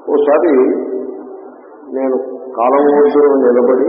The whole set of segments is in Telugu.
ఓసారి నేను కాలం ఒడ్డున నిలబడి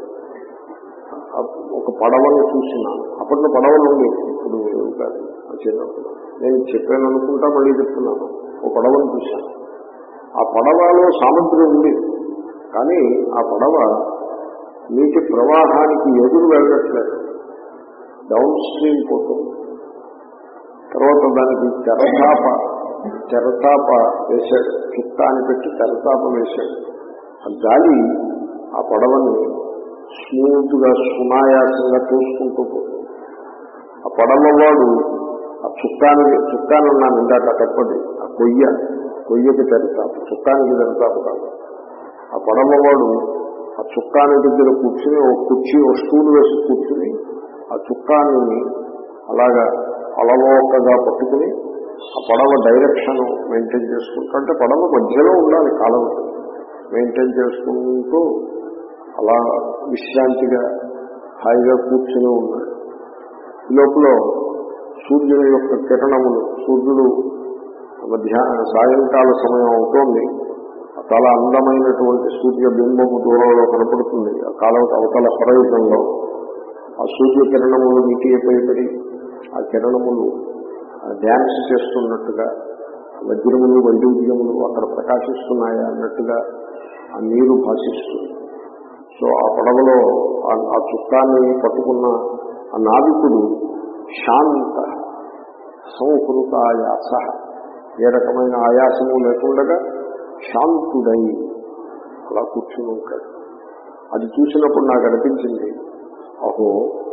ఒక పడవను చూసినాను అప్పట్లో పడవలు ఉండేవి ఇప్పుడు కాదు చిన్నప్పుడు నేను చెప్పాను అనుకుంటా మళ్ళీ చెప్తున్నాను ఒక పడవను చూశాను ఆ పడవలో సామగ్రి ఉంది కానీ ఆ పడవ నీటి ప్రవాహానికి ఎదురు వెళ్ళట్లేదు డౌన్ స్ట్రీమ్ పోతుంది తర్వాత దానికి తెరచాప తెరచాప వేశాడు చుక్కాని పెట్టి తెరచాప వేశాడు ఆ గాలి ఆ పడవని స్మూత్ గా సునాయాసంగా చూసుకుంటూ పోతుంది ఆ పడవవాడు ఆ చుక్కాని చుక్కాని ఉన్నాను ఇందాక తప్పది ఆ కొయ్య కొయ్యకి తెరచాప చుక్కానికి తెరచాప కాదు ఆ పడవవాడు ఆ చుక్కాని దగ్గర కూర్చుని ఒక కుర్చీ ఒక స్టూల్ వేసి కూర్చుని ఆ చుక్కాని అలాగా అలవోకగా పట్టుకుని ఆ పడవ డైరెక్షన్ మెయింటైన్ చేసుకుంటూ అంటే పడవ మధ్యలో ఉండాలి కాలం మెయింటైన్ చేసుకుంటూ అలా విశ్రాంతిగా హాయిగా కూర్చుని ఉన్నాడు ఈ లోపల సూర్యుని యొక్క కిరణములు సూర్యుడు మధ్యాహ్న సాయంకాల సమయం అవుతోంది చాలా అందమైనటువంటి సూర్య బింబము దూరంలో కనపడుతుంది ఆ కాలం అవతల హొరైజంలో ఆ సూర్య కిరణములు నీటిపై పడి ఆ కిరణములు డ్యాన్స్ చేస్తున్నట్టుగా వజ్రములు వైద్యుద్యములు అక్కడ ప్రకాశిస్తున్నాయా అన్నట్టుగా ఆ నీరు భాషిస్తుంది సో ఆ పడవలో ఆ చుక్కాన్ని పట్టుకున్న ఆ నావికుడు శాంత సంహృతాయాస ఏ రకమైన ఆయాసము లేకుండగా శాంతుడై అలా కూర్చుని ఉంటాడు అది చూసినప్పుడు నాకు అనిపించింది అహో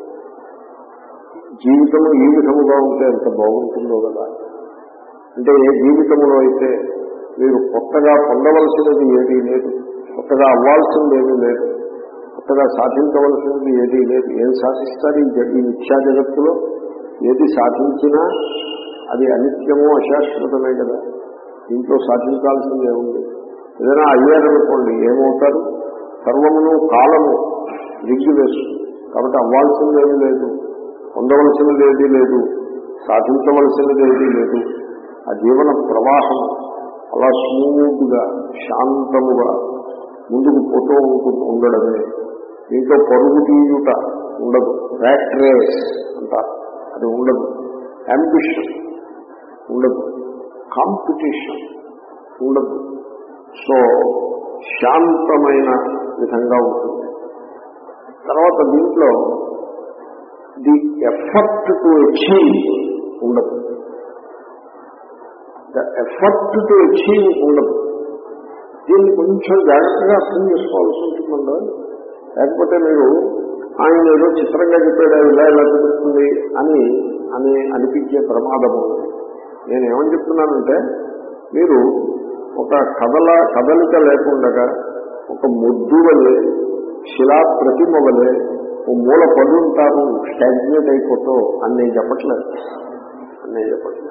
జీవితము ఈ విధముగా ఉంటే ఎంత బాగుంటుందో కదా అంటే ఏ జీవితంలో అయితే మీరు కొత్తగా పొందవలసినది ఏదీ లేదు కొత్తగా అవ్వాల్సింది ఏమీ లేదు కొత్తగా సాధించవలసినది ఏదీ లేదు ఏం సాధిస్తారు ఈ జ- ఈ మిథ్యా జగత్తులో ఏది సాధించినా అది అనిత్యము అశాశ్వతమే కదా దీంట్లో సాధించాల్సింది ఏముంది ఏదైనా అయ్యారనుకోండి ఏమవుతారు సర్వమును కాలము దిగ్గు వేస్తుంది కాబట్టి అవ్వాల్సింది ఏమీ లేదు పొందవలసినది ఏదీ లేదు సాధించవలసినది ఏదీ లేదు ఆ జీవన ప్రవాహం అలా స్మూత్గా శాంతముగా ముందుకు పోతూ ఉంటుంది ఉండడమే దీంట్లో పరుగు తీయుట ఉండదు ర్యాట్ రేస్ అంటారు అది ఉండదు అంబిషన్ ఉండదు కాంపిటీషన్ ఉండదు సో శాంతమైన విధంగా ఉంటుంది తర్వాత దీంట్లో ది ఎఫర్ట్ టు అచీవ్ ఉండదు ద ఎఫర్ట్ టు అచీవ్ ఉండదు దీన్ని కొంచెం జాగ్రత్తగా అర్థం చేసుకోవాల్సి ఉంటుందండి లేకపోతే మీరు ఆయన ఏదో చిత్రంగా చెప్పాడు ఇలా ఇలా జరుగుతుంది అని అని అనిపించే ప్రమాదం ఉంది నేను ఏమని చెప్తున్నానంటే మీరు ఒక కదల కదలిక లేకుండగా ఒక ముద్దు వలె శిలా ప్రతిమ వలె ఓ మూల పడి ఉంటారు స్టాగ్నేట్ అయిపోతూ అని నేను చెప్పట్లేదు అని నేను చెప్పట్లేదు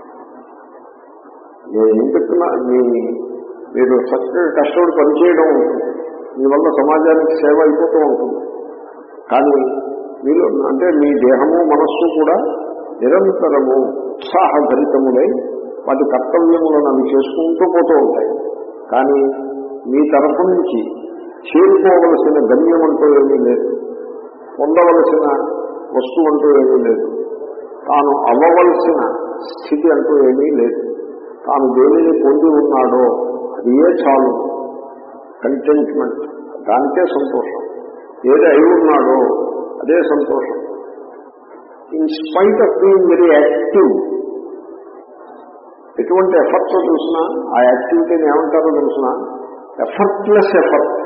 నేను ఏం చెప్తున్నా మీ మీరు చక్కగా కష్టపడి పనిచేయడం ఉంటుంది మీ వల్ల సమాజానికి సేవ అయిపోతూ ఉంటుంది కానీ మీరు అంటే మీ దేహము మనస్సు కూడా నిరంతరము ఉత్సాహభరితములై వాటి కర్తవ్యములను అవి చేసుకుంటూ పోతూ ఉంటాయి కానీ మీ తరఫు నుంచి చేరుకోవలసిన గమ్యం అంటూ ఏమీ లేదు పొందవలసిన వస్తువు అంటూ ఏమీ లేదు తాను అవ్వవలసిన స్థితి అంటూ ఏమీ లేదు తాను దేనిని పొంది ఉన్నాడో అది ఏ చాలు కంటెంట్మెంట్ దానికే సంతోషం ఏది అయి ఉన్నాడో అదే సంతోషం in spite of being very active ఎటువంటి ఎఫర్ట్ చూసినా ఆ యాక్టివిటీని ఏమంటారో తెలిసిన ఎఫర్ట్లెస్ ఎఫర్ట్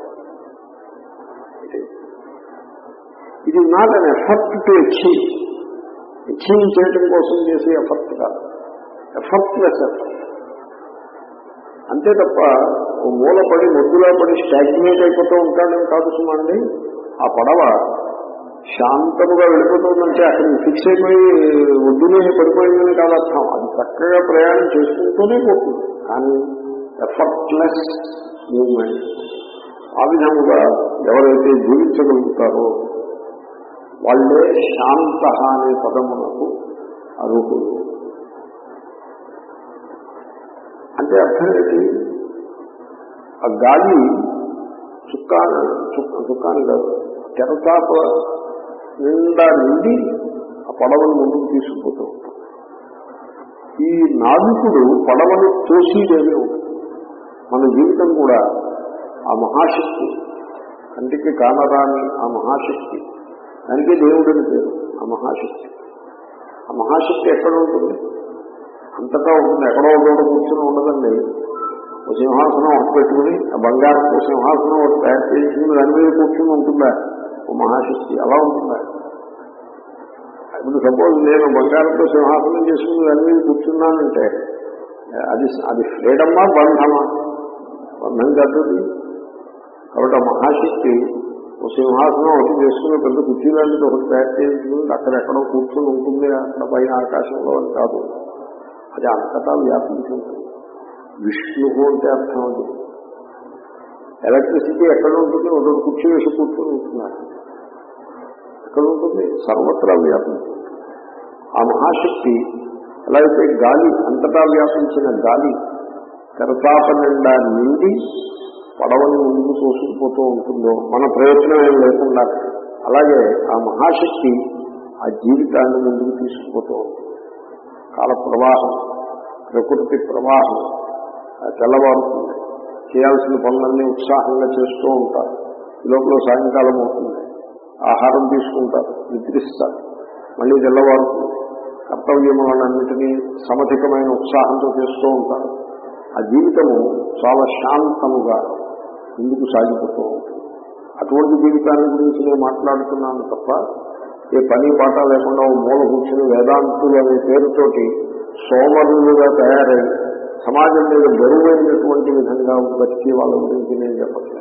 ఇది not an effort to achieve achieve చేయడం కోసం చేసే ఎఫర్ట్ కాదు ఎఫర్ట్లెస్ ఎఫర్ట్ అంతే తప్ప ఓ మూలపడి ముద్దులో పడి స్టాగ్నేట్ అయిపోతూ ఉంటాడని కాదు సుమండి ఆ పడవ శాంతముగా వెళ్ళిపోతుందంటే అక్కడ ఫిక్స్ అయిపోయి ఒడ్డునే పడిపోయిందని కాదు అర్థం అది చక్కగా ప్రయాణం చేసుకుంటూనే పోతుంది కానీ ఎఫర్ట్లెస్ మూవ్మెంట్ ఆ విధముగా ఎవరైతే జీవించగలుగుతారో వాళ్ళే శాంత అనే పదమునకు అర్హులు అంటే అర్థం ఏంటి ఆ గాలి చుక్కాన చుక్క చుక్కాని కాదు తెరచాప నిండా నిండి ఆ పడవను ముందుకు తీసుకుపోతూ ఉంటాం ఈ నావికుడు పడవను తోసిదేనే ఉంటుంది మన జీవితం కూడా ఆ మహాశక్తి కంటికి కానరాని ఆ మహాశక్తి దానికే దేవుడని పేరు ఆ మహాశక్తి ఆ మహాశక్తి ఎక్కడ ఉంటుంది అంతటా ఉంటుంది ఎక్కడో ఒకటి కూర్చొని ఉండదండి ఒక సింహాసనం ఒకటి పెట్టుకుని ఆ బంగారం సింహాసనం ఒకటి తయారు చేసుకుని దాని మీద కూర్చుని ఉంటుందా ఓ మహాశక్తి అలా ఉంటుందా ఇప్పుడు సపోజ్ నేను బంగారంతో సింహాసనం చేసుకుని దాని మీద కూర్చున్నానంటే అది అది ఫ్రీడమ్మా బంధమా బంధం కాదు అది. కాబట్టి ఆ మహాశక్తి ఓ సింహాసనం ఒకటి చేసుకుని పెద్ద కుర్చీలాంటిది ఒకటి తయారు చేసుకుని అక్కడెక్కడో కూర్చొని ఉంటుంది అక్కడ పైన ఆకాశంలో అని కాదు అది అంతటా వ్యాపించి ఉంటుంది విష్ణువు అంటే అర్థం అది ఎలక్ట్రిసిటీ ఎక్కడ ఉంటుంది ఒకటి కుర్చీ వేసి కూర్చొని ఉంటున్నారు ఎక్కడ ఉంటుంది సర్వత్రా వ్యాపించి ఆ మహాశక్తి ఎలా అయితే గాలి అంతటా వ్యాపించిన గాలి తెరచాప నిండా నిండి పడవని ముందుకు తోసుకుపోతూ ఉంటుందో మన ప్రయత్నం ఏం లేకుండా అలాగే ఆ మహాశక్తి ఆ జీవితాన్ని ముందుకు తీసుకుపోతూ ఉంటుంది కాల ప్రవాహం ప్రకృతి ప్రవాహం ఆ తెల్లవారుతుంది చేయాల్సిన పనులన్నీ ఉత్సాహంగా చేస్తూ ఉంటారు ఈ లోపల సాయంకాలం అవుతుంది ఆహారం తీసుకుంటారు నిద్రిస్తారు మళ్ళీ తెల్లవారుతుంది కర్తవ్యములన్నింటినీ సమధికమైన ఉత్సాహంతో చేస్తూ ఉంటారు ఆ జీవితము చాలా శాంతముగా ముందుకు సాగిపోతూ ఉంటుంది అటువంటి జీవితాన్ని గురించి నేను మాట్లాడుతున్నాను తప్ప ఏ పని పాట లేకుండా ఓ మూల కూర్చుని వేదాంతులు అనే పేరుతోటి సోమరులుగా తయారై సమాజం మీద బరువైనటువంటి విధంగా బతికే వాళ్ళ గురించి నేను చెప్పట్లేదు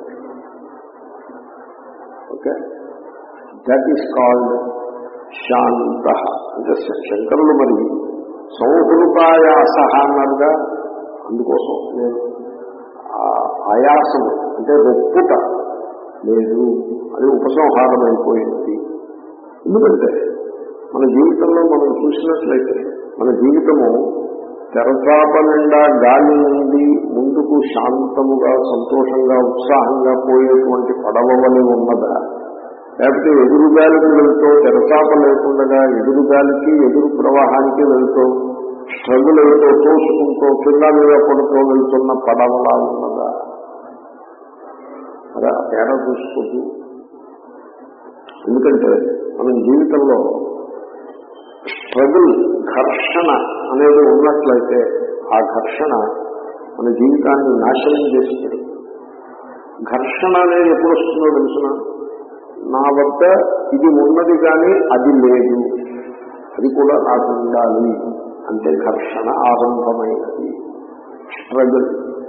ఓకే దట్ ఈస్ కాల్డ్ శాంత అంటే శంకరులు మరి సంహృతాయాస అన్నారుగా అందుకోసం నేను ఆ ఆయాసము అంటే రొప్పుట లేదు అది ఉపసంహారం అయిపోయింది ఎందుకంటే మన జీవితంలో మనం చూసినట్లయితే మన జీవితము తెరచాప నిండా గాలి నుండి ముందుకు శాంతముగా సంతోషంగా ఉత్సాహంగా పోయేటువంటి పడవ వలె ఉన్నదా లేకపోతే ఎదురు గాలికి వెళ్తూ తెరచాప లేకుండా ఎదురు గాలికి ఎదురు ప్రవాహానికి వెళ్తూ స్ట్రగుల్ అవుతూ తోసుకుంటూ కింద మీద పడుతూ వెళ్తున్న పడవలా ఉన్నదా అలా తేడా చూసుకోదు ఎందుకంటే మనం జీవితంలో స్ట్రగుల్ ఘర్షణ అనేది ఉన్నట్లయితే ఆ ఘర్షణ మన జీవితాన్ని నాశనం చేస్తుంది ఘర్షణ అనేది ఎప్పుడు వస్తుందో తెలుసిన నా వద్ద ఇది ఉన్నది కానీ అది లేదు అది కూడా నాకు ఉండాలి అంటే ఘర్షణ ఆరంభమైనది స్ట్రగుల్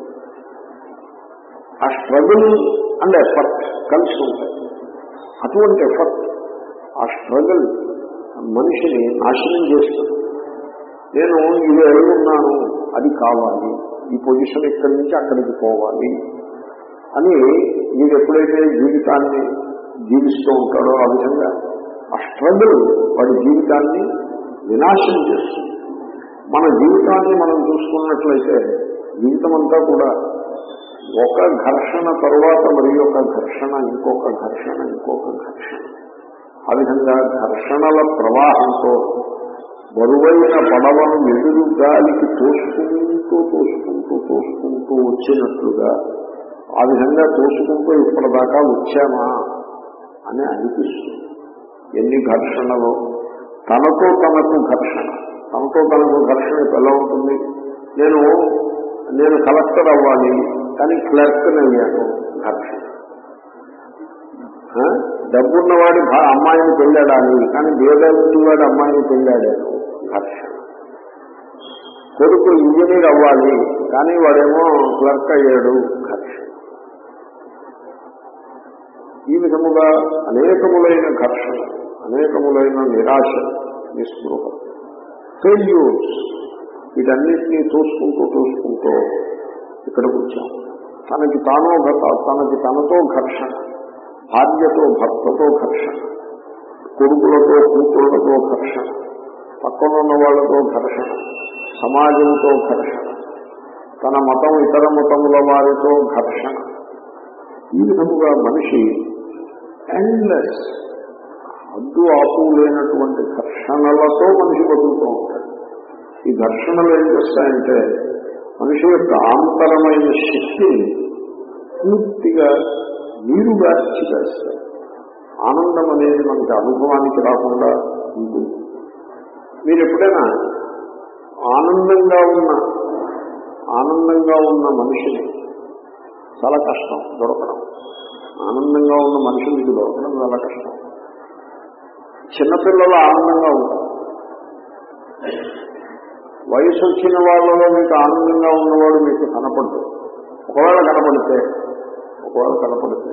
ఆ స్ట్రగుల్ అండ్ ఎఫర్ట్ కలిసి ఉంటాయి అటువంటి ఎఫర్ట్ ఆ స్ట్రగుల్ మనిషిని నాశనం చేస్తుంది నేను ఇది ఉన్నాను అది కావాలి ఈ పొజిషన్ ఇక్కడి నుంచి అక్కడికి పోవాలి అని వీడు ఎప్పుడైతే జీవితాన్ని జీవిస్తూ ఉంటాడో ఆ విధంగా ఆ స్ట్రగుల్ వాడి జీవితాన్ని వినాశనం చేస్తుంది మన జీవితాన్ని మనం చూసుకున్నట్లయితే జీవితం అంతా కూడా ఒక ఘర్షణ తరువాత మరి ఒక ఘర్షణ ఇంకొక ఘర్షణ ఇంకొక ఘర్షణ ఆ విధంగా ఘర్షణల ప్రవాహంతో బరువైన పడవను ఎదురు గాలికి తోసుకుంటూ తోసుకుంటూ తోసుకుంటూ వచ్చినట్లుగా ఆ విధంగా తోసుకుంటూ ఇప్పటిదాకా వచ్చామా అని అనిపిస్తుంది ఎన్ని ఘర్షణలు తనతో తనకు ఘర్షణ తనతో తనకు ఘర్షణ ఎలా ఉంటుంది నేను నేను కలెక్టర్ అవ్వాలి కానీ క్లర్క్ అయ్యాను ఘర్షణ ఆ? డబ్బున్నవాడి భా- అమ్మాయిని పెళ్ళాడాలి కానీ వాడి అమ్మాయిని పెళ్ళాడాను ఘర్షణ కొడుకు ఇంజనీర్ అవ్వాలి కానీ వాడేమో క్లర్క్ అయ్యాడు ఘర్షణ ఈ విధముగా అనేకములైన ఘర్షణ అనేకములైన నిరాశ నిస్పృహ ఫెయిల్యూర్స్ వీటన్నిటినీ చూసుకుంటూ చూసుకుంటూ ఇక్కడికి వచ్చాం తనకి తానో భర్త- తనకి తనతో ఘర్షణ భార్యతో భర్తతో ఘర్షణ కొడుకులతో కూతుళ్లతో ఘర్షణ పక్కనున్న వాళ్ళతో ఘర్షణ సమాజంతో ఘర్షణ తన మతం ఇతర మతముల వారితో ఘర్షణ ఈ విధముగా మనిషి ఎండ్లెస్ అడ్డు ఆపు లేనటువంటి ఘర్షణలతో మనిషి బతుకుతూ ఉంటాడు ఈ ఘర్షణలు ఏం చేస్తాయంటే మనిషి యొక్క ఆంతరమైన శక్తిని పూర్తిగా నీరుగార్చి వేస్తాయి ఆనందం అనేది మనకి అనుభవానికి రాకుండా ఉంటుంది మీరు ఎప్పుడైనా ఆనందంగా ఉన్న ఆనందంగా ఉన్న మనిషిని చాలా కష్టం దొరకడం ఆనందంగా ఉన్న మనిషి మీకు దొరకడం చాలా కష్టం చిన్నపిల్లలు ఆనందంగా ఉంటారు వయసు వచ్చిన వాళ్ళలో మీకు ఆనందంగా ఉన్నవాడు మీకు కనపడదు ఒకవేళ కనపడితే ఒకవేళ కనపడితే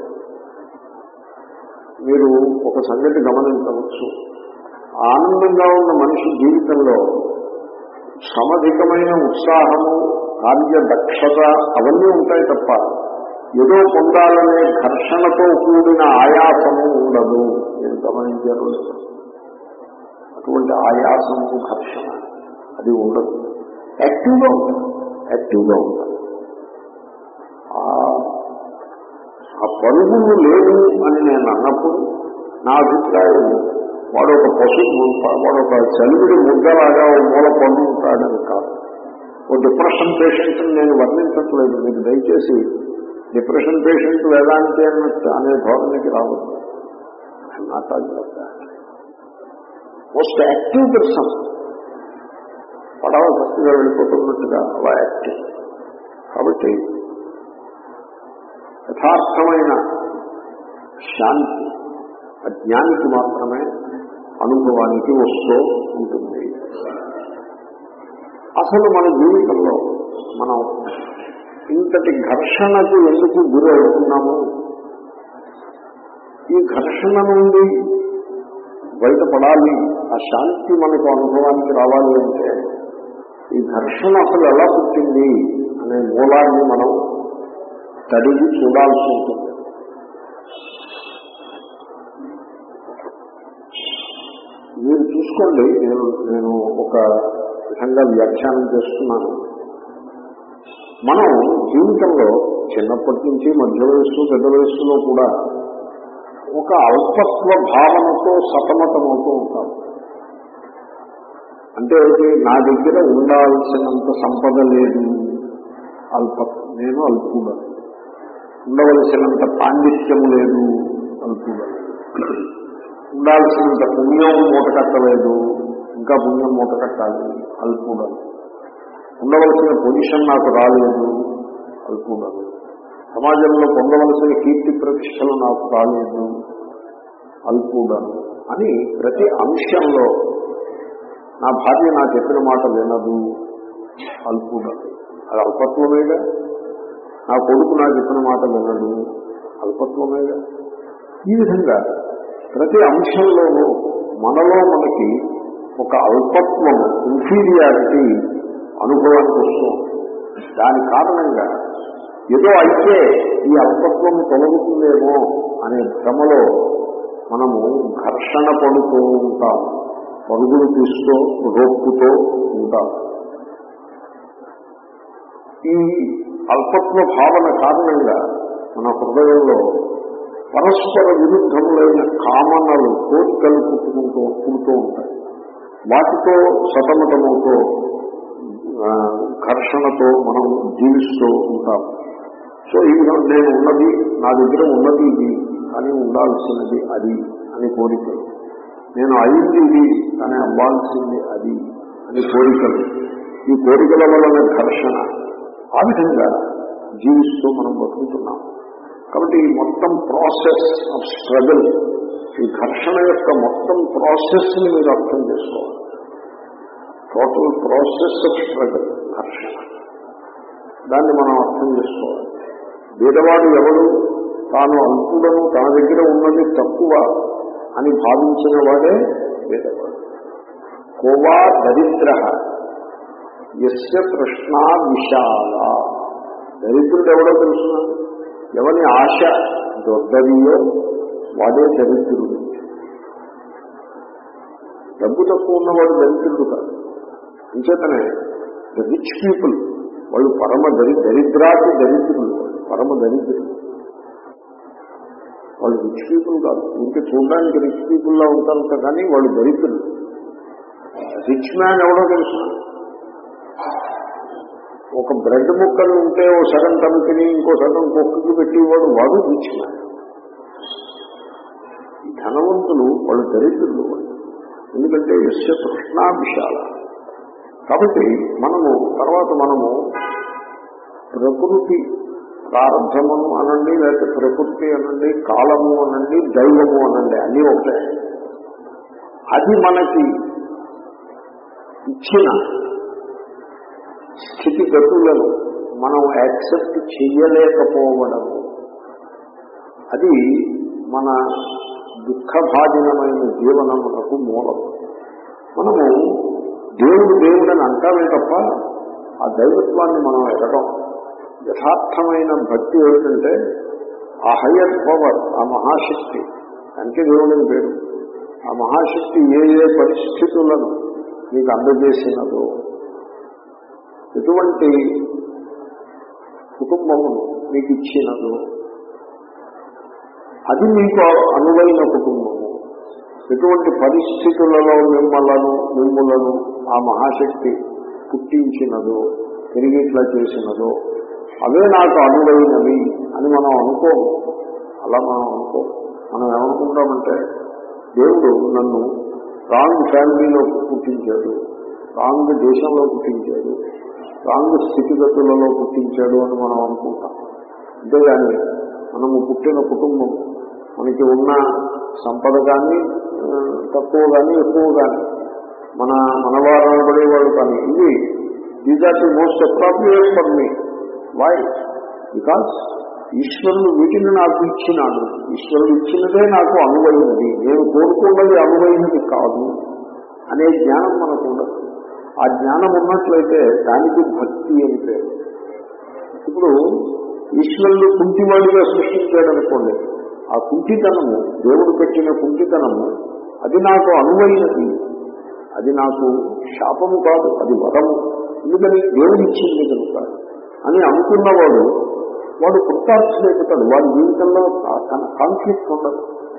మీరు ఒక సంగతి గమనించవచ్చు ఆనందంగా ఉన్న మనిషి జీవితంలో సమధికమైన ఉత్సాహము కార్యదక్షత అవన్నీ ఉంటాయి తప్ప ఏదో పొందాలనే ఘర్షణతో కూడిన ఆయాసము ఉండదు నేను గమనించారు అటువంటి ఆయాసము ఘర్షణ అది ఉండదు యాక్టివ్గా ఉంటుంది యాక్టివ్గా ఉంటుంది ఆ పరుగులు లేవు అని నేను అన్నప్పుడు నా అభిప్రాయం వాడు ఒక పశువు వాడు ఒక చలివిడి ముద్దలాగా ఓ మూల పండు ఉంటాడని కాదు ఓ డిప్రెషన్ పేషెంట్ నేను వర్ణించట్లేదు మీరు దయచేసి డిప్రెషన్ పేషెంట్ వేదాంతి అన్నట్టు అనే ధోరణికి రావద్దు నాట్ మోస్ట్ యాక్టివ్ పర్సన్ పడవ భక్తిగా వెళ్ళిపోతున్నట్టుగా అలా యాక్టివ్ కాబట్టి యథార్థమైన శాంతి అజ్ఞానికి మాత్రమే అనుభవానికి వస్తూ ఉంటుంది అసలు మన జీవితంలో మనం ఇంతటి ఘర్షణకు ఎందుకు గురి అవుతున్నాము ఈ ఘర్షణ నుండి బయటపడాలి ఆ శాంతి మనకు అనుభవానికి రావాలి అంటే ఈ ఘర్షణ అసలు ఎలా పుట్టింది అనే మూలాన్ని మనం తడిగి చూడాల్సి ఉంటుంది మీరు చూసుకోండి నేను నేను ఒక విధంగా వ్యాఖ్యానం చేస్తున్నాను మనం జీవితంలో చిన్నప్పటి నుంచి మధ్య వయస్సు పెద్ద వయస్సులో కూడా ఒక అల్పత్వ భావనతో సతమతమవుతూ ఉంటాం అంటే ఏంటి? నా దగ్గర ఉండాల్సినంత సంపద లేదు అల్పత్వం నేను అల్పుడా ఉండవలసినంత పాండిత్యము లేదు అల్పుడా ఉండాల్సినంత పుణ్యం మూట కట్టలేదు ఇంకా పుణ్యం మూట కట్టాలి అల్పుడా ఉండవలసిన పొజిషన్ నాకు రాలేదు అల్పుడా సమాజంలో పొందవలసిన కీర్తి ప్రతిష్టలు నాకు రాలేదు అల్పుడా అని ప్రతి అంశంలో నా భార్య నా చెప్పిన మాట వినదు అల్పుడా అది అల్పత్వమేగా నా కొడుకు నా చెప్పిన మాట వినడు అల్పత్వమేగా ఈ విధంగా ప్రతి అంశంలోనూ మనలో మనకి ఒక అల్పత్వం ఇన్ఫీరియారిటీ అనుభవానికి వస్తుంది దాని కారణంగా ఏదో అయితే ఈ అల్పత్వం తొలగుతుందేమో అనే భ్రమలో మనము ఘర్షణ పడుతూ ఉంటాం పరుగులు తీస్తూ రోక్కుతూ ఉంటాం ఈ అల్పత్వ భావన కారణంగా మన హృదయంలో పరస్పర విరుద్ధములైన కామనలు కోరికలు పుట్టుకుంటూ పుడుతూ ఉంటాయి వాటితో సతమతమవుతూ ఆ, ఘర్షణతో మనం జీవిస్తూ ఉంటాం సో ఈ విధంగా నేను ఉన్నది నా దగ్గర ఉన్నది ఇది కానీ ఉండాల్సినది అది అని కోరికలు నేను అయింది ఇది కానీ అవ్వాల్సింది అది అని కోరికలు ఈ కోరికల వలన ఘర్షణ ఆ విధంగా జీవిస్తూ మనం బతుకుతున్నాం కాబట్టి ఈ మొత్తం ప్రాసెస్ ఆఫ్ స్ట్రగుల్ ఈ ఘర్షణ యొక్క మొత్తం ప్రాసెస్ ని మీరు అర్థం చేసుకోవాలి టోటల్ ప్రాసెస్ ఆఫ్ స్ట్రగుల్ ఘర్షణ దాన్ని మనం అర్థం చేసుకోవాలి బీదవాడు ఎవడు తాను అల్పుడను తన దగ్గర ఉన్నది తక్కువ అని భావించిన వాడే బీదవాడు కోవా దరిద్ర ఎస్య తృష్ణ విశాల దరిద్రుడు ఎవడో తెలుసిన ఎవని ఆశ దొడ్డదియో వాడే దరిద్రుడు డబ్బు తక్కువ ఉన్నవాడు దరిద్రుడు కాదు అంచేతనే ద రిచ్ పీపుల్ వాళ్ళు పరమ దరి దరిద్రాతి దరిద్రులు పరమ దరిద్రులు వాళ్ళు రిచ్ పీపుల్ కాదు ఇంకే చూడడానికి రిచ్ పీపుల్లా ఉంటారు కానీ వాళ్ళు దరిద్రులు రిచ్ మ్యాన్ ఎవడో తెలుసు ఒక బ్రెడ్ ముక్కలు ఉంటే ఓ సగం తనకిని ఇంకో సగం కుక్కకి పెట్టేవాడు వాడు రిచ్ మ్యాన్ ఈ ధనవంతులు వాళ్ళు దరిద్రులు వాళ్ళు ఎందుకంటే యస్య తృష్ణాభిశాల కాబట్టి మనము తర్వాత మనము ప్రకృతి ప్రారంభమును అనండి లేకపోతే ప్రకృతి అనండి కాలము అనండి దైవము అనండి అన్నీ ఒకటే అది మనకి ఇచ్చిన స్థితిగతులను మనం యాక్సెప్ట్ చెయ్యలేకపోవడము అది మన దుఃఖభాజనమైన జీవనమునకు మూలం మనము దేవుడు దేవుడని అంటామే తప్ప ఆ దైవత్వాన్ని మనం ఎరగం యథార్థమైన భక్తి ఏమిటంటే ఆ హయ్యర్ పవర్ ఆ మహాశక్తి దానికే దేవుడని పేరు ఆ మహాశక్తి ఏ ఏ పరిస్థితులను మీకు అందజేసినదో ఎటువంటి కుటుంబమును మీకు ఇచ్చినదో అది మీకు అనువైన కుటుంబము ఎటువంటి పరిస్థితులలో మిమ్మలను మిమ్ములను ఆ మహాశక్తి పుట్టించినదో తిరిగి ఇట్లా చేసినదో అవే నాకు అనువైనవి అని మనం అనుకోము అలా మనం అనుకో మనం ఏమనుకుంటామంటే దేవుడు నన్ను రాంగ్ ఫ్యామిలీలో పుట్టించాడు రాంగ్ దేశంలో పుట్టించాడు రాంగ్ స్థితిగతులలో పుట్టించాడు అని మనం అనుకుంటాం అంతేగాని మనము పుట్టిన కుటుంబం మనకి ఉన్న సంపద కానీ ఆ, తక్కువ కానీ ఎక్కువ కానీ మన మనవారు అనబడేవాళ్ళు కానీ ఇవి these are the most appropriate for me why because ఈశ్వరుడు వీటిని నాకు ఇచ్చినాడు ఈశ్వరుడు ఇచ్చినదే నాకు అనువైనది నేను కోరుకున్నది అనువైనది కాదు అనే జ్ఞానం మనకు ఉండదు ఆ జ్ఞానం ఉన్నట్లయితే దానికి భక్తి అని పేరు ఇప్పుడు ఈశ్వరుడు కుంటివాడిగా సృష్టించాడు అనుకోండి ఆ కుంటితనము దేవుడు పెట్టిన కుంటితనము అది నాకు అనువైనది అది నాకు శాపము కాదు అది వరము ఎందుకని దేవుడు ఇచ్చింది కనుక అని అనుకున్నవాడు వాడు కృతార్థులైపోతాడు వాడి జీవితంలో కాన్ఫ్లిక్ట్ ఉండదు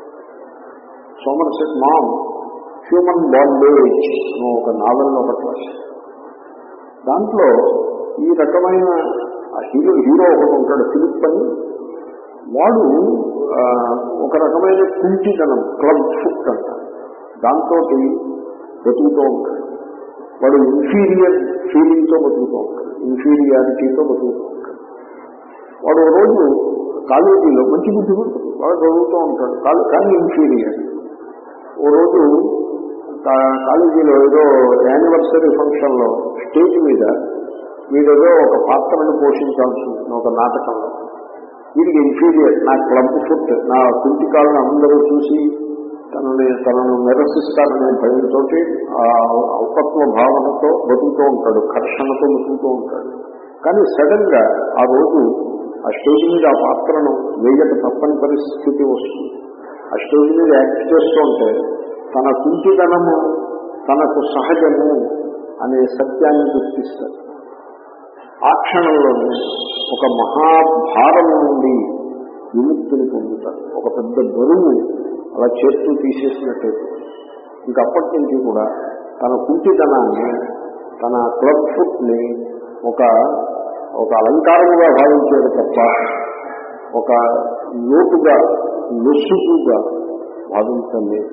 సోమర్సెట్ మామ్ హ్యూమన్ బాండేజ్ అని ఒక నావెల్ ఒకటి రాశాడు దాంట్లో ఈ రకమైన ఆ హీరో హీరో ఒకటి ఉంటాడు ఫిలిప్ అని వాడు ఆ, ఒక రకమైన కుంటితనం క్లబ్ ఫుట్ అంటారు దాంతో బతుకుతూ ఉంటాడు వాడు ఇన్ఫీరియర్ ఫీలింగ్తో బతుకుతూ ఉంటాడు ఇన్ఫీరియారిటీతో బతుకుతూ ఉంటాడు వాడు ఓ రోజు కాలేజీలో మంచి బుద్ధి ఉంటుంది వాడు చదువుతూ ఉంటాడు కాలే- కానీ ఇన్ఫీరియర్ ఓ రోజు కా- కాలేజీలో ఏదో యానివర్సరీ ఫంక్షన్లో స్టేజ్ మీద వీడేదో ఒక పాత్రను పోషించాల్సి ఉంటుంది ఒక నాటకంలో వీడికి ఇన్ఫీరియర్ నా క్లబ్ ఫుట్ నా కుంటికాలను అందరూ చూసి తనని తనను నిరసిస్తారనే భయంతో ఆ అల్పత్వ భావనతో బతుకుతూ ఉంటాడు ఘర్షణతో బతుకుతూ ఉంటాడు కానీ సడన్ గా ఆ రోజు ఆ స్టేజ్ మీద ఆ పాత్రను వేయక తప్పని పరిస్థితి వస్తుంది ఆ స్టేజ్ మీద యాక్ట్ చేస్తూ ఉంటే తన కుంటితనము తనకు సహజము అనే సత్యాన్ని గుర్తిస్తాడు ఆ క్షణంలోనే ఒక మహాభారము నుండి విముక్తిని పొందుతాడు ఒక పెద్ద బరువు అలా చేస్తూ తీసేసినట్టయితే ఇంకప్పటి నుంచి కూడా తన కుంటితనాన్ని తన క్లబ్ ఫుట్ని ఒక ఒక అలంకారముగా భావించేది తప్ప ఒక లోటుగా లొసుగుగా భావించలేదు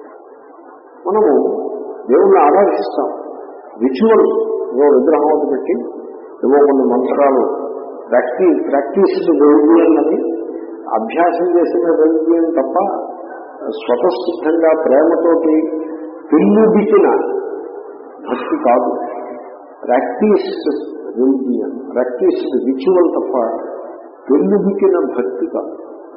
మనము దేవుణ్ణి ఆరాధిస్తాం రిచువల్ ఏవో విగ్రహం ఒకటి పెట్టి ఏవో కొన్ని మంత్రాలు ప్రాక్టీస్ ప్రాక్టీస్ రెలిజియన్ అని అభ్యాసం చేసిన రెలిజియన్ తప్ప స్వతసిద్ధంగా ప్రేమతోటి పెళ్ళుదికిన భక్తి కాదు ప్రాక్టీస్ రిలిజియన్ ప్రాక్టీస్ రిచువల్ తప్ప పెళ్ళుదికిన భక్తి కాదు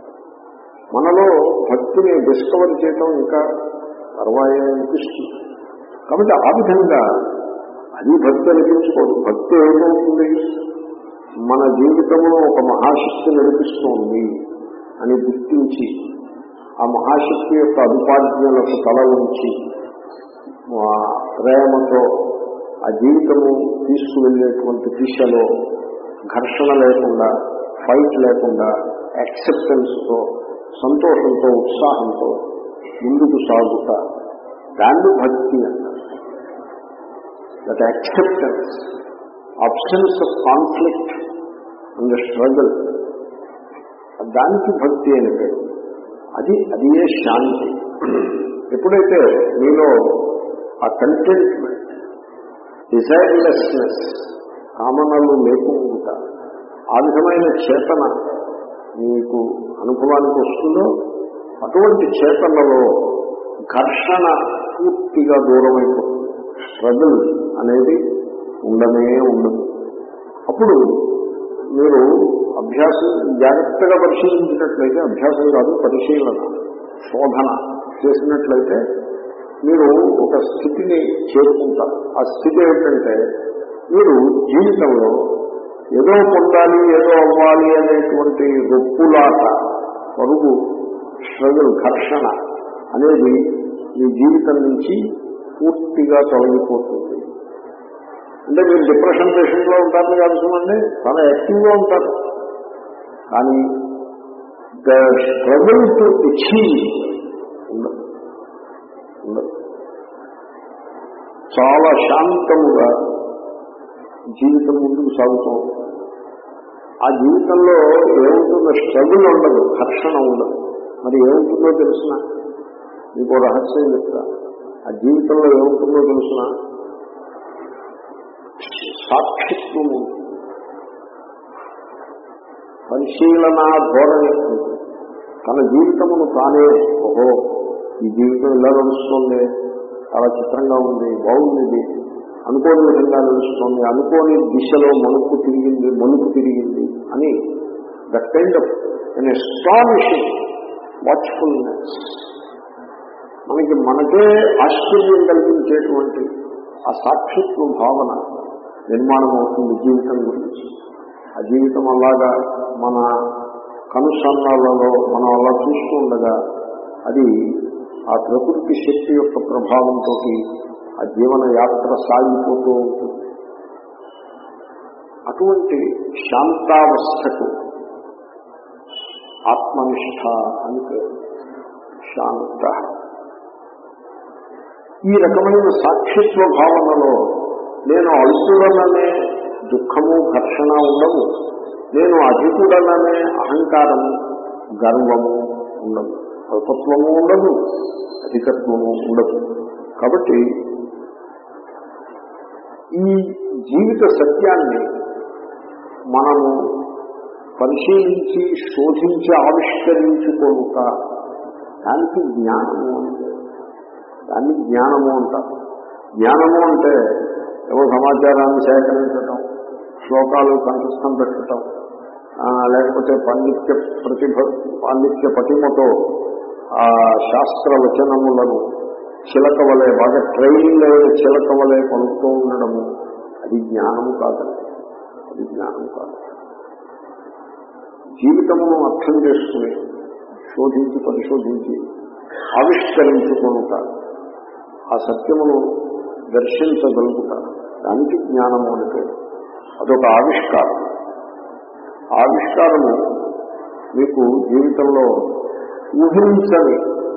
మనలో భక్తిని డిస్కవర్ చేయటం ఇంకా తర్వాయే అనిపిస్తుంది కాబట్టి ఆ విధంగా అది భక్తి అనిపించుకోదు భక్తి ఏమవుతుంది మన జీవితంలో ఒక మహాశక్తి నడిపిస్తోంది అని గుర్తించి ఆ మహాశక్తి యొక్క అదుపాజ్ఞలకు తల ఉంచి ఆ ప్రేమతో ఆ జీవితము తీసుకువెళ్ళేటువంటి దిశలో ఘర్షణ లేకుండా ఫైట్ లేకుండా యాక్సెప్టెన్స్తో సంతోషంతో ఉత్సాహంతో ముందుకు సాగుట దాన్ని భక్తి అంటారు that acceptance absence of conflict and struggle దానికి భక్తి అని పేరు అది అది ఏ శాంతి ఎప్పుడైతే మీలో ఆ కంటెంట్మెంట్ డిజైర్లెస్నెస్ కామనలు లేకుండా ఆ విధమైన చేతన మీకు అనుభవానికి వస్తుందో అటువంటి చేతనలో ఘర్షణ పూర్తిగా దూరమైపోతుంది స్ట్రగుల్ అనేది ఉండనే ఉండదు అప్పుడు మీరు అభ్యాసం జాగ్రత్తగా పరిశీలించినట్లయితే అభ్యాసం కాదు పరిశీలన శోధన చేసినట్లయితే మీరు ఒక స్థితిని చేరుకుంటారు ఆ స్థితి ఏమిటంటే మీరు జీవితంలో ఏదో పొందాలి ఏదో అవ్వాలి అనేటువంటి రొప్పులాట పరుగు స్ట్రగుల్ ఘర్షణ అనేది మీ జీవితం నుంచి పూర్తిగా తొలగిపోతుంది అంటే మీరు డిప్రెషన్ పేషెంట్ లో ఉంటారని కాదు చూడండి చాలా యాక్టివ్గా ఉంటారు కానీ ద స్ట్రగుల్ టు అచీవ్ ఉండదు ఉండదు చాలా శాంతముగా జీవితం ముందుకు సాగుతూ ఉంటుంది. ఆ జీవితంలో ఏముంటుందో స్ట్రగుల్ ఉండదు ఘర్షణ ఉండదు మరి ఏముంటుందో తెలుసిన మీకు రహస్యం చెప్తా ఆ జీవితంలో ఏముంటుందో తెలుసిన సాక్షిత్వం ఉంటుంది పరిశీలన ధోరణి ఉంటుంది తన జీవితమును తానే ఓహో ఈ జీవితం ఇలా నడుస్తుంది చాలా చిత్రంగా ఉంది బాగుంది ఇది అనుకోని విధంగా నడుస్తుంది అనుకోని దిశలో మలుపు తిరిగింది మలుపు తిరిగింది అని that kind of an astonishing watchfulness మనకి మనకే ఆశ్చర్యం కల్పించేటువంటి ఆ సాక్షిత్వ భావన నిర్మాణం అవుతుంది జీవితం గురించి ఆ జీవితం అలాగా మన కనుసన్నాలలో మనం అలా చూస్తూ ఉండగా అది ఆ ప్రకృతి శక్తి యొక్క ప్రభావంతో ఆ జీవన యాత్ర సాగిపోతూ ఉంటుంది అటువంటి శాంతావస్థకు ఆత్మనిష్ట అని పేరు శాంత ఈ రకమైన సాక్షిత్వ భావనలో నేను అల్పుడననే దుఃఖము ఘర్షణ ఉండవు నేను అధికుడననే అహంకారము గర్వము ఉండదు అల్పత్వము ఉండదు అధికత్వము ఉండదు కాబట్టి ఈ జీవిత సత్యాన్ని మనము పరిశీలించి శోధించి ఆవిష్కరించుకోక దానికి జ్ఞానము అంటే దాన్ని జ్ఞానము అంటారు జ్ఞానము అంటే ఏవో సమాచారాన్ని సేకరించటం శ్లోకాలు కంఠస్థం పెట్టడం ఆ, లేకపోతే పాండిత్య ప్రతిభ పాండిత్య పటిమతో ఆ శాస్త్ర వచనములను చిలక వలె బాగా ట్రైన్ అయిన చిలక వలె పలుకుతూ ఉండడము అది జ్ఞానము కాదండి అది జ్ఞానం కాదు జీవితమును అర్థం చేసుకుని శోధించి పరిశోధించి ఆవిష్కరించుకుంటారు ఆ సత్యమును దర్శించగలుగుతారు దానికి జ్ఞానము అని పేరు అదొక ఆవిష్కారం ఆవిష్కారము మీకు జీవితంలో ఊహించని